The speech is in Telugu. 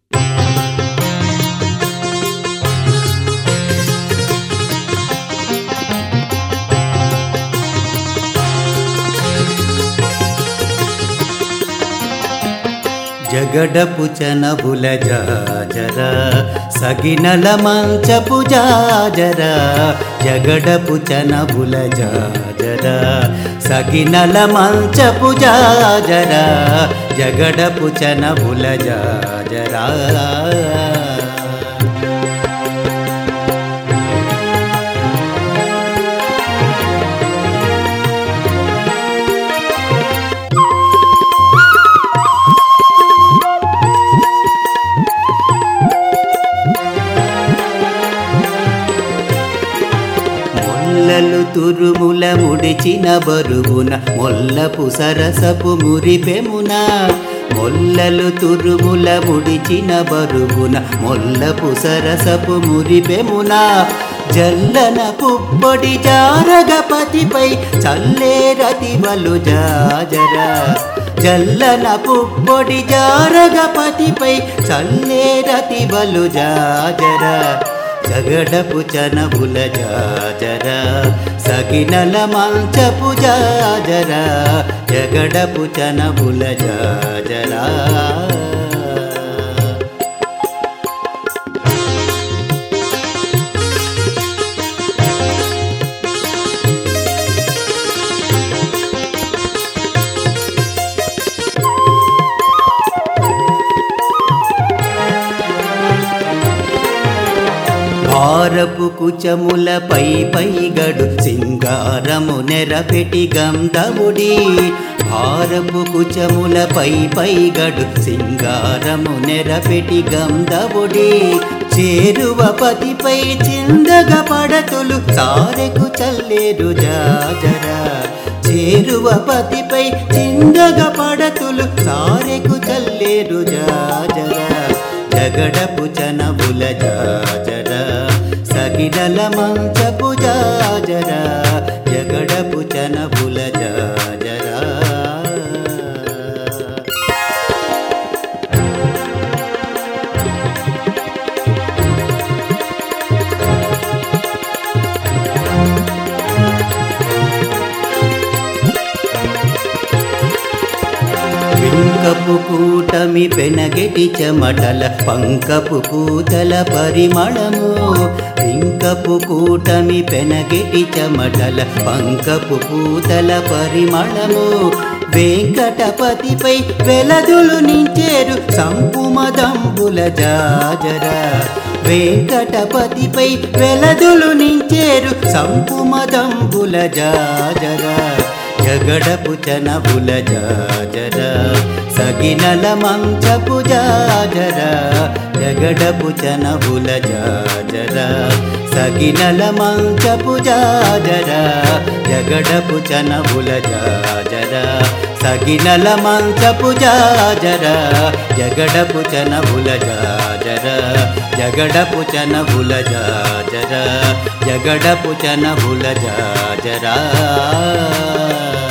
జగడపు చనబుల జాజర సగినల మంచపు జాజర జగడపు చనబుల జాజర సగినల మంచపు జాజర జగడపు చనబుల జాజరా మొల్లలు తురుముల ముడిచిన బరువున మొల్లపు సరసపు మురిపెమున మొల్లలు తురుముల ముడిచిన బరువున మొల్లపు సరసపు మురిపెమున జల్లన పుప్పొడి జారగపతిపై చల్లేరతి వలు జాజరా జల్లన పుప్పొడి జారగపతిపై చల్లేరతి వలు జాజరా జగడపు చనబుల జాజర సగినల మంచపు జాజర జగడపు చనబుల జాజరా భారపు కుచముల పై పై గడు సింగారము నెరపెటి గంధముడి భారపు కుచముల పై పై గడు సింగారము నెరపెటి గంధముడి చేరువ పతిపై చిందగ పడతులు సారెకు చల్లేరు జాజరా చేరువ పతిపై చిందగ పడతులు సారెకు చల్లేరు జాజరా జగడపు చనబుల జాజర సగిడల మంచపు జాజర జగడపు చనబుల జాజరా వింకపు కూటమి పెనగెటి చెమటల పంకపు కూతల పరిమళము వింకపు కూటమి పెనగెటి చెమటల పంకపు కూతల పరిమళము వెంకటపతిపై వెలదులు నించేరు సంపుమదంబుల జాజరా వెంకటపతిపై వెలదులు నించేరు సంపుమదంబుల జాజరా జగడపు చనబుల జాజర సగినల మంచపు జాజర జగడపు చనబుల జాజర సగినల మంచపు జాజర జగడపు చనబుల జాజర సగినల మంచపు జాజర జగడపు చనబుల జాజర జగడపు చనబుల జాజర జగడపు చనబుల జాజరా